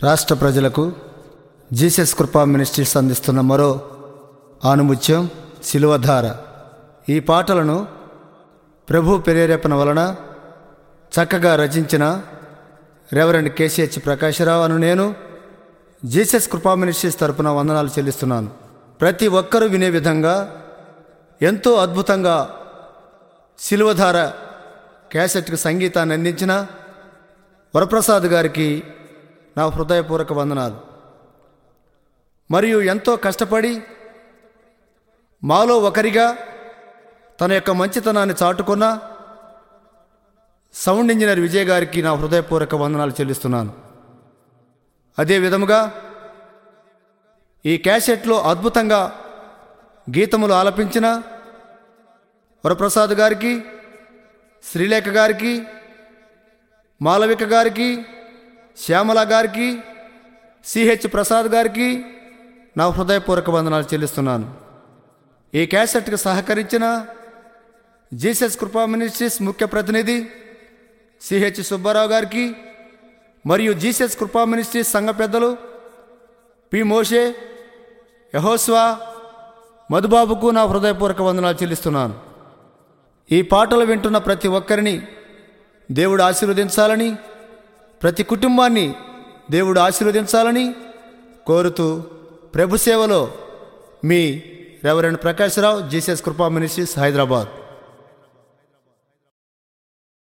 రాష్ట్ర ప్రజలకు Jesus Krupa ministries అందిస్తున్న మరో ఆనుముత్యం శిలువధార ఈ పాటలను ప్రభు ప్రేరేపణ వలన చక్కగా రచించిన రెవరెండ్ కేసీహెచ్ ప్రకాశరావు అను నేను జీసస్ కృపా మినిస్ట్రీస్ తరపున వందనాలు చెల్లిస్తున్నాను ప్రతి ఒక్కరూ వినే విధంగా ఎంతో అద్భుతంగా శిలువధార క్యాసెట్కి సంగీతాన్ని అందించిన వరప్రసాద్ గారికి నా హృదయపూర్వక వందనాలు మరియు ఎంతో కష్టపడి మాలో ఒకరిగా తన యొక్క మంచితనాన్ని చాటుకున్న సౌండ్ ఇంజనీర్ విజయ్ గారికి నా హృదయపూర్వక వందనాలు చెల్లిస్తున్నాను అదే విధముగా ఈ క్యాసెట్లో అద్భుతంగా గీతములు ఆలపించిన వరప్రసాద్ గారికి శ్రీలేఖ గారికి మాలవిక గారికి శ్యామల గారికి సిహెచ్ ప్రసాద్ గారికి నా హృదయపూర్వక వందనాలు చెల్లిస్తున్నాను ఈ క్యాసెట్కి సహకరించిన జీసస్ కృపా మినిస్ట్రీస్ ముఖ్య ప్రతినిధి సిహెచ్ సుబ్బారావు గారికి మరియు జీసస్ కృపా మినిస్ట్రీస్ సంఘ పెద్దలు పి మోషే యహోస్వా మధుబాబుకు నా హృదయపూర్వక వందనాలు చెల్లిస్తున్నాను ఈ పాటలు వింటున్న ప్రతి ఒక్కరిని దేవుడు ఆశీర్వదించాలని ప్రతి కుటుంబాన్ని దేవుడు ఆశీర్వదించాలని కోరుతూ ప్రభు సేవలో మీ reverend Prakashrao Jesus Krupa ministries Hyderabad